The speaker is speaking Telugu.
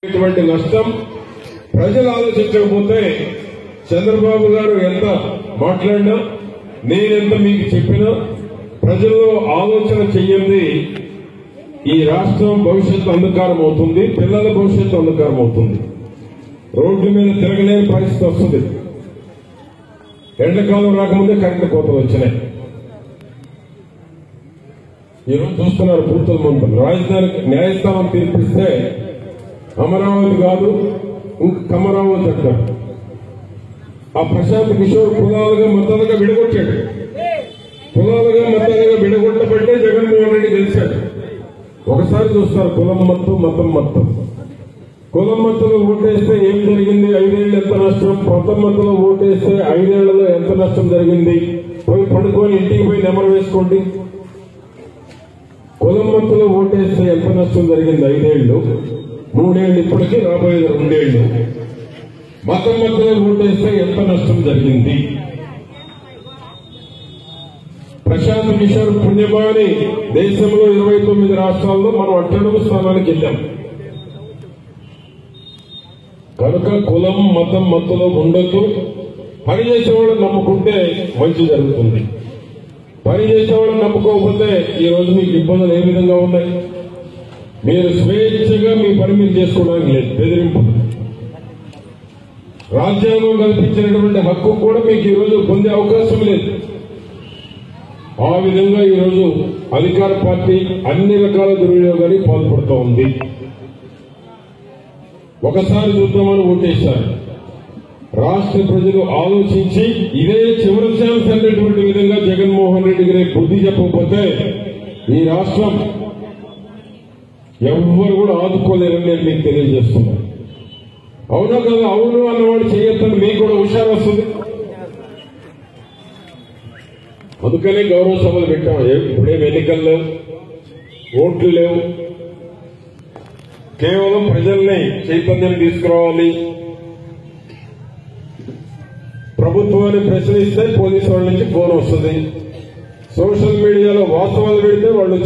ఇటువంటి నష్టం ప్రజలు ఆలోచించకపోతే చంద్రబాబు గారు ఎంత మాట్లాడినా నేనెంత మీకు చెప్పినా ప్రజల్లో ఆలోచన చెయ్యండి ఈ రాష్ట్రం భవిష్యత్తు అంధకారం అవుతుంది పిల్లల భవిష్యత్తు అంధకారం అవుతుంది రోడ్ల మీద తిరగలేని పరిస్థితి వస్తుంది ఎండాకాలం రాకముందే కరెంటు కోతలు వచ్చినాయి ఈరోజు చూస్తున్నారు పూర్తుల మంత్రులు రాజధానికి న్యాయస్థానం తీర్పిస్తే అమరావతి కాదు ఇంక కమరావతి అంటారు ఆ ప్రశాంత్ కిషోర్ కులాలుగా మతాలుగా విడగొట్టాడు కులాలుగా మతాలుగా విడగొట్టబట్టే జగన్మోహన్ రెడ్డి గెలిచాడు ఒకసారి చూస్తారు కులం మత్తు మతం మతం కులం మత్తులో ఓటేస్తే ఏం జరిగింది ఐదేళ్ళు ఎంత నష్టం మతం మత్తులో ఓటేస్తే ఐదేళ్లలో ఎంత నష్టం జరిగింది పోయి పడుకొని ఇంటికి పోయి నెమరు వేసుకోండి కులం మత్తులో ఓటేస్తే ఎంత నష్టం జరిగింది ఐదేళ్లు మూడేళ్లు ఇప్పటికీ రాబోయేది రెండేళ్లు మతం మధ్యలో ఓటేస్తే ఎంత నష్టం జరిగింది ప్రశాంత్ కిషోర్ పుణ్యమాని దేశంలో ఇరవై తొమ్మిది రాష్ట్రాల్లో మనం అట్టడుగు స్థానానికి వెళ్ళాం కనుక కులం మతం మత్తులో ఉండొద్దు పని చేసేవాళ్ళు నమ్ముకుంటే మంచి జరుగుతుంది పని చేసేవాళ్ళని నమ్ముకోకపోతే ఈ రోజు మీకు ఇబ్బందులు ఏ విధంగా ఉన్నాయి మీరు స్వేచ్ఛగా మీ పని మీరు చేసుకోవడానికి లేదు బెదిరింపు రాజ్యాంగం కల్పించినటువంటి హక్కు కూడా మీకు ఈరోజు పొందే అవకాశం లేదు ఆ విధంగా ఈరోజు అధికార పార్టీ అన్ని రకాల దుర్వినియోగానికి పాల్పడుతూ ఉంది ఒకసారి చూద్దామని ఓటేశారు రాష్ట్ర ప్రజలు ఆలోచించి ఇదే చివరి ఛాన్స్ అనేటువంటి విధంగా జగన్మోహన్ రెడ్డి గారి బుద్ధి చెప్పకపోతే ఈ రాష్ట్రం ఎవ్వరు కూడా ఆదుకోలేరని నేను మీకు తెలియజేస్తున్నాను అవునా కదా అవును అన్నవాడు చేయొద్దని మీకు కూడా హుషారు వస్తుంది అందుకనే గౌరవ సభలు పెట్టాం ఏ- ఇప్పుడేం ఎన్నికలు లేవు ఓట్లు లేవు కేవలం ప్రజల్ని చైతన్యం తీసుకురావాలి ప్రభుత్వాన్ని ప్రశ్నిస్తే పోలీసు వాళ్ళ నుంచి ఫోన్ వస్తుంది సోషల్ మీడియాలో వాస్తవాలు పెడితే వాళ్ళు